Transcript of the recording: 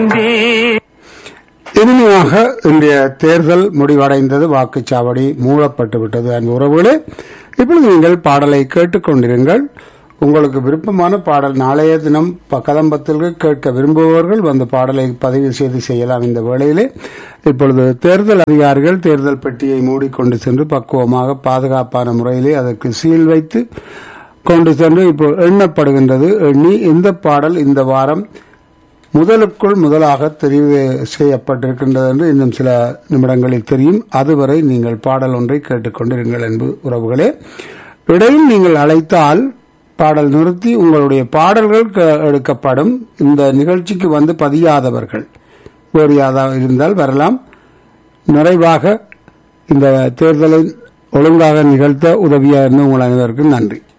இனிமையாக இன்றைய தேர்தல் முடிவடைந்தது வாக்குச்சாவடி மூடப்பட்டு விட்டது அன்பு உறவுகளே இப்பொழுது நீங்கள் பாடலை கேட்டுக்கொண்டிருங்கள் உங்களுக்கு விருப்பமான பாடல் நாளைய தினம் ப- கதம்பத்தில் கேட்க விரும்புபவர்கள் வந்து பாடலை பதிவு செய்து செய்யலாம் இந்த வேளையிலே இப்பொழுது தேர்தல் அதிகாரிகள் தேர்தல் பெட்டியை மூடிக்கொண்டு சென்று பக்குவமாக பாதுகாப்பான முறையிலே அதற்கு சீல் வைத்து கொண்டு சென்று இப்போ எண்ணப்படுகின்றது எண்ணி இந்த பாடல் இந்த வாரம் முதலுக்குள் முதலாக தெரிவு செய்யப்பட்டிருக்கின்றது என்று இன்னும் சில நிமிடங்களில் தெரியும் அதுவரை நீங்கள் பாடல் ஒன்றை கேட்டுக்கொண்டிருங்கள் என்பது உறவுகளே இடையில் நீங்கள் அழைத்தால் பாடல் நிறுத்தி உங்களுடைய பாடல்கள் க- எடுக்கப்படும் இந்த நிகழ்ச்சிக்கு வந்து பதியாதவர்கள் வேறு யாராவது இருந்தால் வரலாம் நிறைவாக இந்த தேர்தலை ஒழுங்காக நிகழ்த்த உதவிய உங்கள் அனைவருக்கும் நன்றி